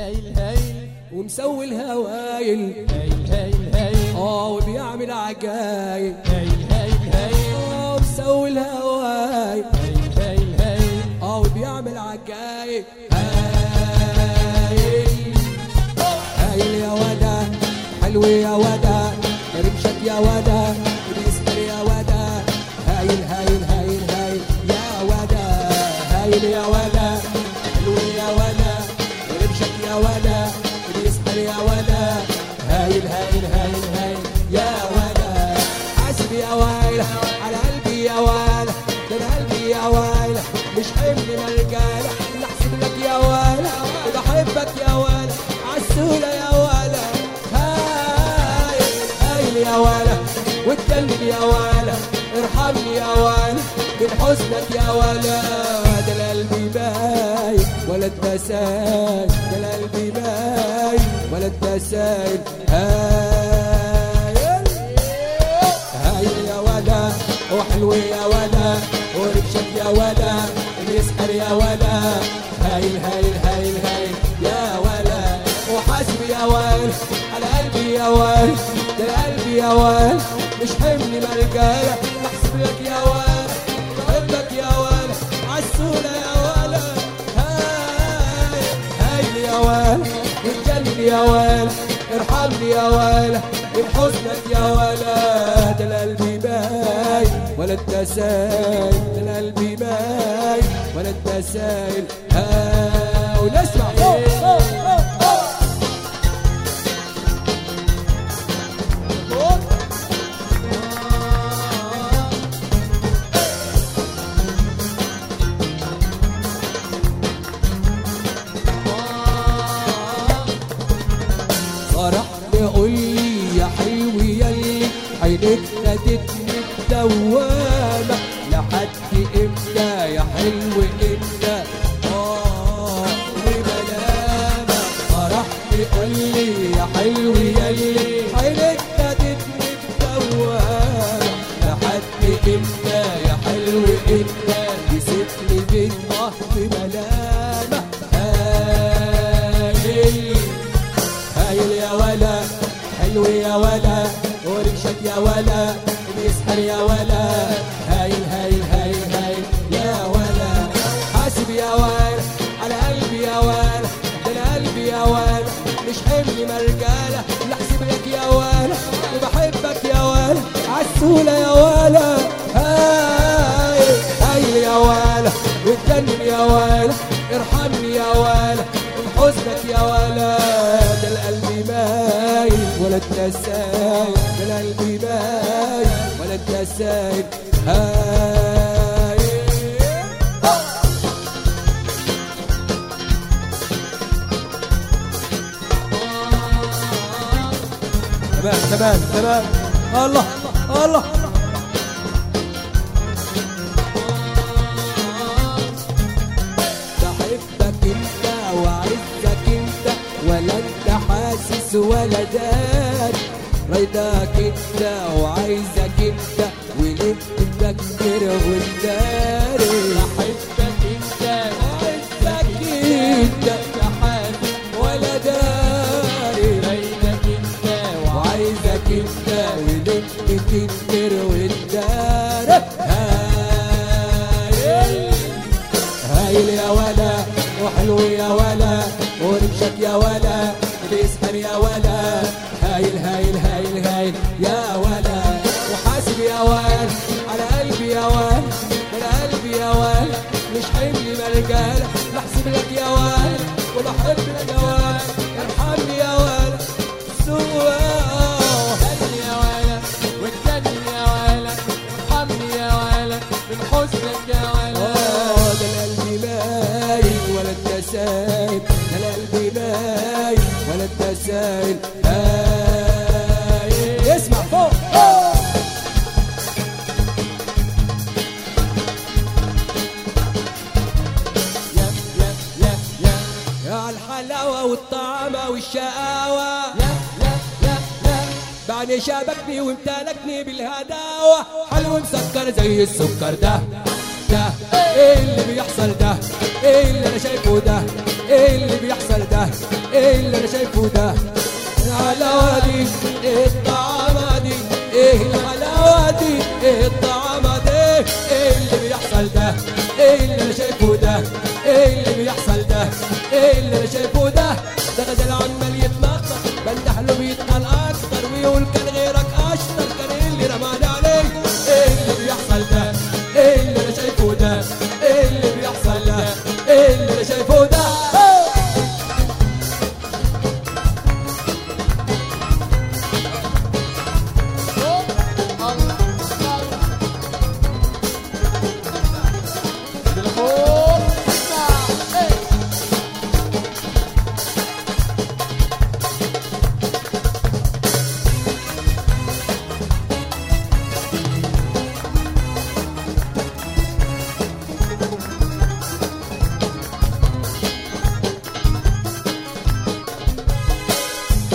هايل هايل ومسوي الهوايل هايل هايل هايل اه وبيعمل عجايب هايل هايل هايل اه ومسوي الهوايل هايل هايل هايل اه وبيعمل عجايب هايل هايل يا ودا حلو يا ودا رمشك يا ودا بيسكر يا ودا هايل هايل هايل هايل يا ودا هايل يا ودا حلو يا ودا رمشك يا ودا بيسكر يا ودا هايل هايل هايل هايل يا ودا حاسب يا ويل على قلبي يا ويل ده أنا قلبي يا ويل مش حمل مرجالة نحسب لك يا ويل بحبك يا ويل عالسولة يا ويل هايل هايل يا ويل واتكلم يا ويل ارحمني يا ويل من حزنك يا ويل ده القلب باين ولا التسايل ده القلب باين ولا التسايل هايل هايل يا ولا وحلو يا ولا وربشك يا ولا بيسحر يا ولا هايل هايل هايل هايل يا ولا وحاسب يا ويل على قلبي يا ويل ده قلبي يا ويل مش حمل مرجالة بحسب لك يا ويل بحبك يا ويل عالسولة يا ولا هايل هايل يا ويل واتجنن يا ويل ارحمني يا ويل من حزنك يا ولا ده القلب باين ولا التسايل ده القلب باين ولا التسايل ها ونسمع فوق فوق فوق فوق فوق. فرح يقول لي يا حلو يلي عينك خدتني الدوامة لحد امتى يا حلو امتى اه وملامة فرح يقول لي يا حلو يلي عينك خدتني الدوامة لحد امتى يا حلو امتى تسيبني بين ضهر ملامة هايل هايل يا ولا حلو يا ولا ورمشك يا ولا بيسحر يا ولا هايل هايل هايل هايل يا ولا حاسب يا ولا على قلبي يا ولا ده انا قلبي يا ولا مش حمل مرجالة لحسب لك يا ولا وبحبك يا ولا عالسولة يا ولا هايل هايل يا ولا واتجنن يا ولا ارحمني يا ولا من حزنك يا ولا ده القلب باين ولا التسايل ده القلب باين ولا التسايل هايل تمام تمام تمام الله الله بحبك انت وعزك انت ولا انت حاسس ولا داري رضاك انت وعايزك انت وليه بتفكر وتداري بحبك انت وعزك انت حاسس ولا داري بينك انت وعايزك انت وليه بتفكر وتداري هايل هايل يا ولا وحلو يا ولا ورمشك يا ولا بيسحر يا ولا هايل هايل هايل هايل يا ولا وحاسب يا ولا على قلبي يا ولا على قلبي يا ولا مش حمل مرجالة بحسب لك يا ولا وبحب لك يا ولا ارحمني يا ولا سوا هل يا ولا واتجنن يا ولا ارحمني يا ولا من حزنك يا ولا آه، ده القلب باين ولا التسايل ده القلب باين ولا التسايل هايل اسمع فوق فوق. يا يا يا يا يا الحلاوة والطعمة والشقاوة يا يا يا يا بعد شابكني وامتلكني بالهداوة حلو مسكر زي السكر ده ده ايه اللي بيحصل ده ايه اللي انا شايفه ده ايه اللي بيحصل ده ايه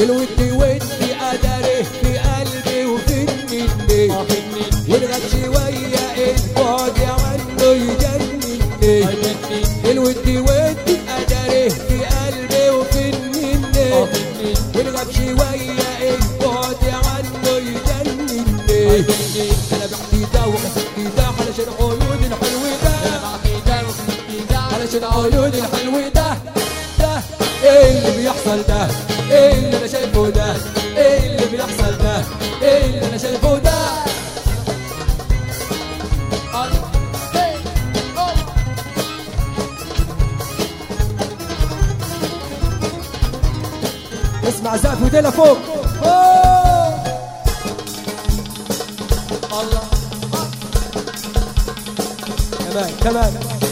الود ودي اداره في قلبي وفي النني اه في النين والغد شوية البعد عنه يجنني النين الود ودي اداره في قلبي وفي النني اه في النين والغد شوية البعد عنه يجنني النين انا بحكي ده وبحكي ده علشان عيون الحلو ده علشان عيون الحلو ده ده ايه اللي بيحصل ده ايه اللي انا شايفه ده ايه اللي بيحصل ده ايه اللي انا شايفه ده اسمع زقف وديلا فوق فوق كمان كمان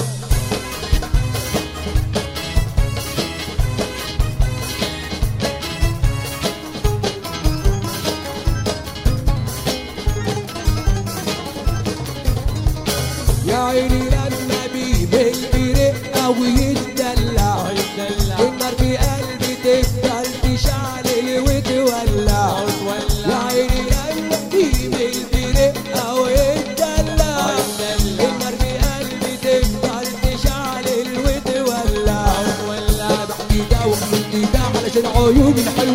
يا عيني للنبي بالبرقة ويتدلع النار في قلبي تفضل تشعل وتولع يا عيني للنبي بالبرقة ويتدلع النار في قلبي تفضل تشعل وتولع انا بحكي ده وبحكي ده علشان عيون الحلو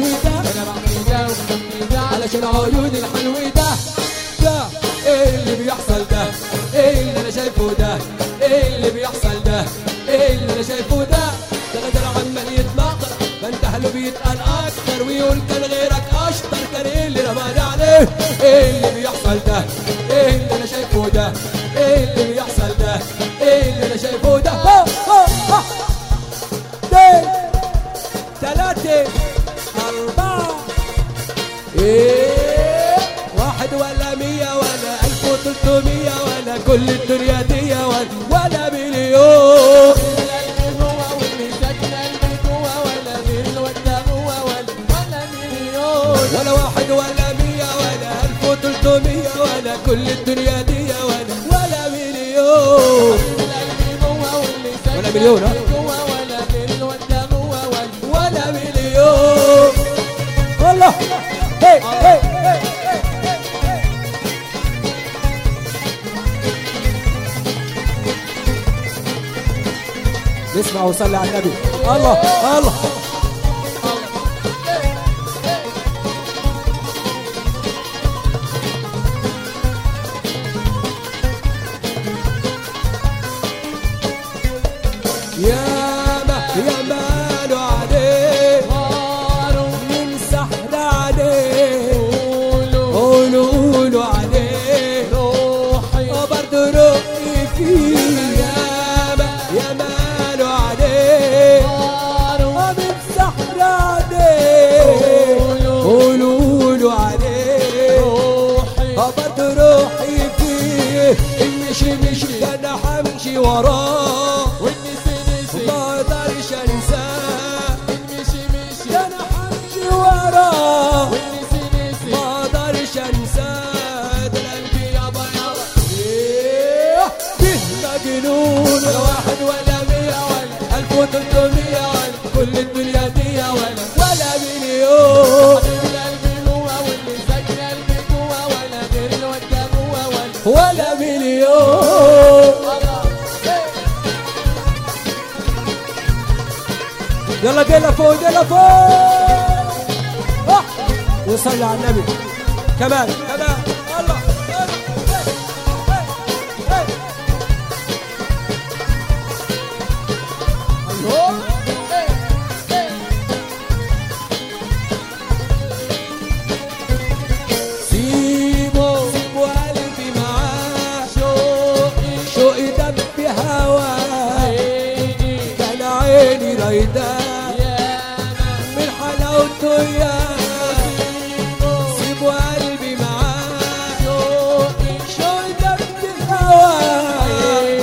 ده علشان عيون الحلو ده ده ايه اللي بيحصل ده ايه اللي انا شايفه ده ايه اللي بيحصل ده ايه اللي انا شايفه ده ده غدر عمال يتمخر بنتهله بيتقال اكتر ويقول كان غيرك اشطر كان ايه اللي رماني عليه ايه اللي بيحصل ده ايه اللي انا شايفه ده ايه اللي بيحصل ده ايه اللي انا شايفه ده ها ها ها اثنين ثلاثة أربعة إيه واحد ولا مية ولا ألف وتلتمية ولا كل الدنيا دي ولا, ولا مليون ولا واحد ولا مية ولا ألف وتلتمية ولا كل الدنيا دي ولا ولا مليون ولا مليون ها ولا مليون والله هي هي هي نسمع وصلي على النبي الله الله يا ما يا ما له عليه من سحر عليه قولوا قولوا عليه وبرضه روحي فيه يا ما يا ما له عليه ومن سحر عليه قولوا قولوا عليه وبرضه روحي فيه مشي مشي انا حمشي وراه ما اقدرش انساه انا حمشي وراه ما اقدرش انساه ده قلبي يابا يابا إيه، به مجنون ولا واحد ولا مية ولا ألف وتلتمية ولا كل الدنيا دي ولا ولا مليون ولا مليون يلا ديلا فوق ديلا فوق آه. وصلي على النبي كمان كمان الله سيبه سيبه قلبي معاه شوقي دم في هواه كان عيني رايداه من حلاوته يا سيبه قلبي معاه شوقي دم في هواه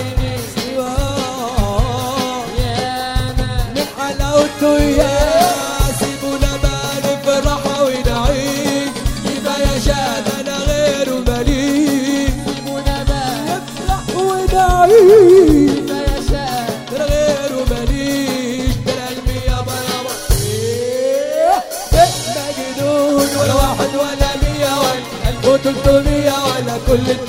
من حلاوته يا سيبونا بقى نفرح ونعيش كفاية شاد انا غيره ماليش نفرح ونعيش انا غيره ماليش ده قلبي يابا يابا إيه، الدنيا ولا كل